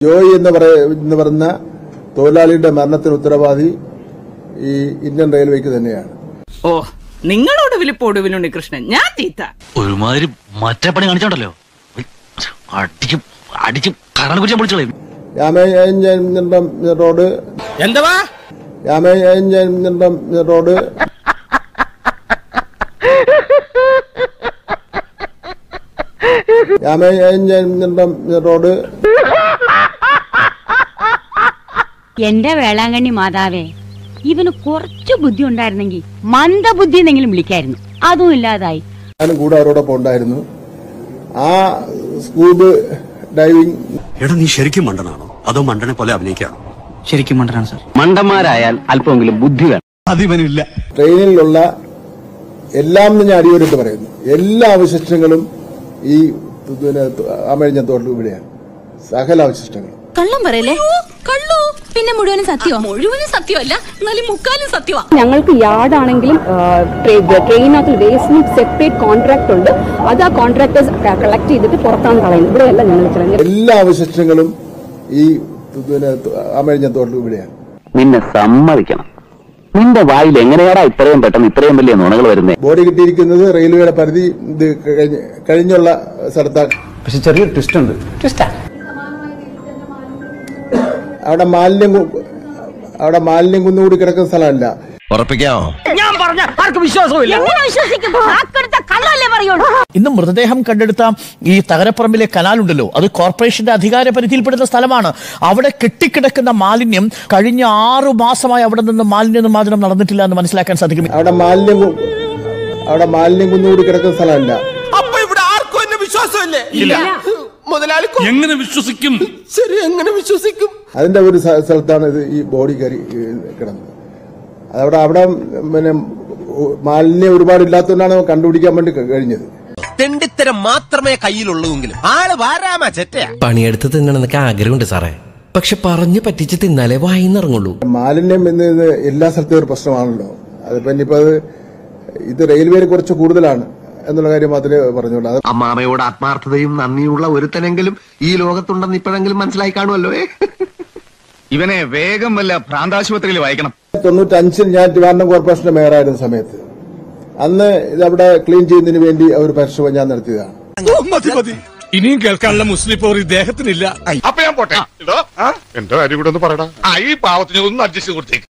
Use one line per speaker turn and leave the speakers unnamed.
ജോയി എന്ന് പറയ എന്ന് പറയുന്ന തൊഴിലാളിയുടെ മരണത്തിന് ഉത്തരവാദി ഈ ഇന്ത്യൻ റെയിൽവേക്ക് തന്നെയാണ്
ഓ നിങ്ങളോട് വിളിപ്പോടുവിൽ ഉണ്ണികൃഷ്ണൻ ഞാൻ തീത്ത
ഒരുമാതിരി മറ്റേ പണി കാണിച്ചോണ്ടല്ലോ അടിച്ച് അടിച്ച് കരണ കുറിച്ച് പൊളിച്ചോളയും
രാമേന്ദ്രം റോഡ്
എന്തവാ
രാമേന്ദ്രം റോഡ് രാമേന്ദ്രം റോഡ്
എന്റെ വേളാങ്കണ്ണി മാതാവേ ഇവന് കുറച്ചു ബുദ്ധി ഉണ്ടായിരുന്നെങ്കിൽ മന്ദബുദ്ധി എന്നെങ്കിലും വിളിക്കായിരുന്നു അതും ഇല്ലാതായി
ഞാനും കൂടെ അവരോടൊപ്പം ഉണ്ടായിരുന്നു ആ സ്കൂബ് ഡൈവിംഗ്
എടാ നീ ശരിക്കും മണ്ടനാണോ അതോ മണ്ടനെ പോലെ അഭിനയിക്കാണോ
ശരിക്കും മണ്ടനാണ് സാർ
മണ്ടന്മാരായാൽ അല്പമെങ്കിലും ബുദ്ധി വേണം
അതിവനില്ല
ട്രെയിനിലുള്ള എല്ലാം എന്ന് ഞാൻ അടിയോരിട്ട് പറയുന്നു എല്ലാ അവശിഷ്ടങ്ങളും ഈ പിന്നെ അമഴിഞ്ഞത്തോട്ടിൽ ഇവിടെയാണ് സകല അവശിഷ്ടങ്ങളും
കള്ളം പറയല്ലേ കള്ളു പിന്നെ മുഴുവനും സത്യോ മുഴുവനും സത്യമല്ല എന്നാലും മുക്കാലും സത്യമാ
ഞങ്ങൾക്ക് യാർഡാണെങ്കിലും ട്രെയിനകത്ത് വേസ്റ്റിന് സെപ്പറേറ്റ് കോൺട്രാക്ട് ഉണ്ട് അത് ആ കോൺട്രാക്ടേഴ്സ് കളക്ട് ചെയ്തിട്ട് പുറത്താണ് കളയുന്നത് ഇവിടെയല്ല ഞങ്ങൾ കളയുന്നത്
എല്ലാ അവശിഷ്ടങ്ങളും ഈ പിന്നെ അമഴിഞ്ഞത്തോട്ടിൽ ഇവിടെയാണ്
നിന്നെ സമ്മതിക്കണം നിന്റെ വായിൽ എങ്ങനെയാടാ ഇത്രയും പെട്ടെന്ന് ഇത്രയും വലിയ നുണകൾ വരുന്നേ
ബോഡി കിട്ടിയിരിക്കുന്നത് റെയിൽവേയുടെ പരിധി ഇത് കഴിഞ്ഞ് കഴിഞ്ഞുള്ള സ്ഥലത്താണ്
പക്ഷെ ചെറിയൊരു ട്വിസ്റ്റ് ഉണ്ട് ട്വിസ്റ്റാ
അവിടെ മാലിന്യം കു- അവിടെ മാലിന്യം കുന്നുകൂടി കിടക്കുന്ന സ്ഥലമല്ല
ഉറപ്പിക്കാമോ
ഞാൻ പറഞ്ഞ ആർക്കും വിശ്വാസമില്ല
വിശ്വസിക്കും കള്ളല്ലേ പറയുള്ളൂ
ഇന്ന് മൃതദേഹം കണ്ടെടുത്ത ഈ തകരപ്പറമ്പിലെ കനാലുണ്ടല്ലോ അത് കോർപ്പറേഷന്റെ അധികാര പരിധിയിൽപ്പെടുന്ന സ്ഥലമാണ് അവിടെ കെട്ടിക്കിടക്കുന്ന മാലിന്യം കഴിഞ്ഞ ആറു മാസമായി അവിടെ നിന്ന് മാലിന്യ നിർമ്മാർജ്ജനം നടന്നിട്ടില്ല എന്ന് മനസ്സിലാക്കാൻ സാധിക്കും
അവിടെ മാലിന്യം കു- അവിടെ മാലിന്യം കുന്നുകൂടി കിടക്കുന്ന സ്ഥലമല്ല
അപ്പൊ ഇവിടെ ആർക്കും എന്നെ വിശ്വാസമില്ലേ ഇല്ല മുതലാളി
എങ്ങനെ വിശ്വസിക്കും
ശരി എങ്ങനെ വിശ്വസിക്കും
അതിന്റെ ഒരു സ്ഥ- സ്ഥലത്താണ് ഇത് ഈ ബോഡി കയറി ഏഹ്, കിടന്നത് അതവിടെ അവിടെ പിന്നെ മാലിന്യം ഒരുപാട് ഇല്ലാത്തതുകൊണ്ടാണ് കണ്ടുപിടിക്കാൻ വേണ്ടി ക- കഴിഞ്ഞത്
തെണ്ടിത്തരം മാത്രമേ കയ്യിലുള്ളൂവെങ്കിലും ആള് വാരാമാ ചെറ്റയാ
പണിയെടുത്ത് തിന്നണമെന്നൊക്കെ ആഗ്രഹമുണ്ട് സാറേ പക്ഷെ പറഞ്ഞു പറ്റിച്ച് തിന്നാലേ വായിന്നിറങ്ങുള്ളൂ
മാലിന്യം എന്ന് ഇത് എല്ലാ സ്ഥലത്തും ഒരു പ്രശ്നമാണല്ലോ അതിപ്പോ ഇനിയിപ്പോ അത് ഇത് റെയിൽവേയിൽ കുറച്ച് കൂടുതലാണ് എന്നുള്ള കാര്യം മാത്രമേ പറഞ്ഞുള്ളൂ അത്
അമ്മാമയോട് ആത്മാർത്ഥതയും നന്ദിയുള്ള ഒരുത്തനെങ്കിലും ഈ ലോകത്തുണ്ടെന്ന് ഇപ്പോഴെങ്കിലും മനസ്സിലായി കാണുമല്ലോ
ഇവനെ വേഗം വല്ല ഭ്രാന്താശുപത്രിയിൽ വായിക്കണം
തൊണ്ണൂറ്റഞ്ചിൽ ഞാൻ ട്രിവാൻഡ്രം കോർപ്പറേഷന്റെ മേയറായിരുന്ന സമയത്ത് അന്ന് ഇതവിടെ ക്ലീൻ ചെയ്യുന്നതിന് വേണ്ടി ആ ഒരു പരിശ്രമം ഞാൻ നടത്തിയതാണ്
മതി മതി
ഇനിയും കേൾക്കാനുള്ള മുസ്ലിം പോർ ഇദ്ദേഹത്തിനില്ല
അപ്പൊ ഞാൻ പോട്ടെ എന്റെ കാര്യം കൂടെ ഒന്ന് പറയടാ ഈ പാവത്തിന് ഒന്ന് അഡ്ജസ്റ്റ് കൊടുത്തേക്ക്